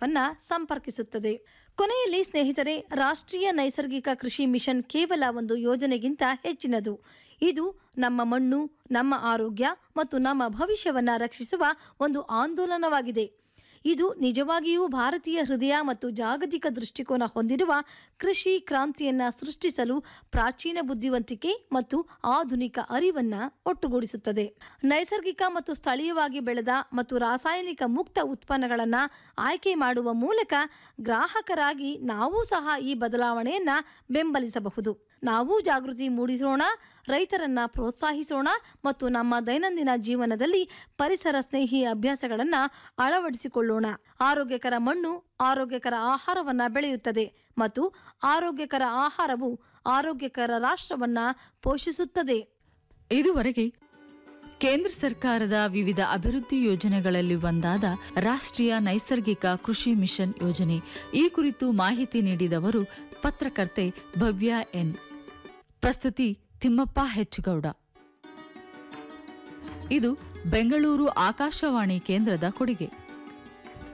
startup ಅನ್ನ ಸಂಪರ್ಕಿಸುತ್ತದೆ ಕೊನೆಯಲ್ಲಿ ಸ್ನೇಹಿತರೆ ರಾಷ್ಟ್ರೀಯ ನೈಸರ್ಗಿಕ ಕೃಷಿ ಮಿಷನ್ ಕೇವಲ ಒಂದು ಯೋಜನೆಗಿಂತ ಹೆಚ್ಚಿನದು ಇದು ನಮ್ಮ ಮಣ್ಣು ನಮ್ಮ ಆರೋಗ್ಯ ಮತ್ತು ನಮ್ಮ ಭವಿಷ್ಯವನ್ನ ರಕ್ಷಿಸುವ ಒಂದು ಆಂದೋಲನವಾಗಿದೆ ಇದು ನಿಜವಾಗಿಯೂ ಭಾರತೀಯ ಹೃದಯ ಮತ್ತು ಜಾಗತಿಕ ದೃಷ್ಟಿಕೋನ ಹೊಂದಿರುವ ಕೃಷಿ ಕ್ರಾಂತಿಯನ್ನ ಸೃಷ್ಟಿಸಲು ಪ್ರಾಚೀನ ಬುದ್ಧಿವಂತಿಕೆ ಮತ್ತು ಆಧುನಿಕ ಅರಿವನ್ನ ಒಟ್ಟುಗೂಡಿಸುತ್ತದೆ ನೈಸರ್ಗಿಕ ಮತ್ತು ಸ್ಥಳೀಯವಾಗಿ ಬೆಳೆದ ಮತ್ತು ರಾಸಾಯನಿಕ ಮುಕ್ತ ಉತ್ಪನ್ನಗಳನ್ನು ಆಯ್ಕೆ ಮಾಡುವ ಮೂಲಕ ಗ್ರಾಹಕರಾಗಿ ನಾವೂ ಸಹ ಈ ಬದಲಾವಣೆಯನ್ನ ಬೆಂಬಲಿಸಬಹುದು ನಾವೂ ಜಾಗೃತಿ ಮೂಡಿಸೋಣ ರೈತರನ್ನ ಪ್ರೋತ್ಸಾಹಿಸೋಣ ಮತ್ತು ನಮ್ಮ ದೈನಂದಿನ ಜೀವನದಲ್ಲಿ ಪರಿಸರ ಸ್ನೇಹಿ ಅಭ್ಯಾಸಗಳನ್ನು ಅಳವಡಿಸಿಕೊಳ್ಳೋಣ ಆರೋಗ್ಯಕರ ಮಣ್ಣು ಆರೋಗ್ಯಕರ ಆಹಾರವನ್ನ ಬೆಳೆಯುತ್ತದೆ ಮತ್ತು ಆರೋಗ್ಯಕರ ಆಹಾರವು ಆರೋಗ್ಯಕರ ರಾಷ್ಟ್ರವನ್ನ ಪೋಷಿಸುತ್ತದೆ ಇದುವರೆಗೆ ಕೇಂದ್ರ ಸರ್ಕಾರದ ವಿವಿಧ ಅಭಿವೃದ್ಧಿ ಯೋಜನೆಗಳಲ್ಲಿ ಒಂದಾದ ರಾಷ್ಟ್ರೀಯ ನೈಸರ್ಗಿಕ ಕೃಷಿ ಮಿಷನ್ ಯೋಜನೆ ಈ ಕುರಿತು ಮಾಹಿತಿ ನೀಡಿದವರು ಪತ್ರಕರ್ತೆ ಭವ್ಯ ಎನ್ ಪ್ರಸ್ತುತಿ ತಿಮ್ಮಪ್ಪ ಹೆಚ್ಚುಗೌಡ ಇದು ಬೆಂಗಳೂರು ಆಕಾಶವಾಣಿ ಕೇಂದ್ರದ ಕೊಡುಗೆ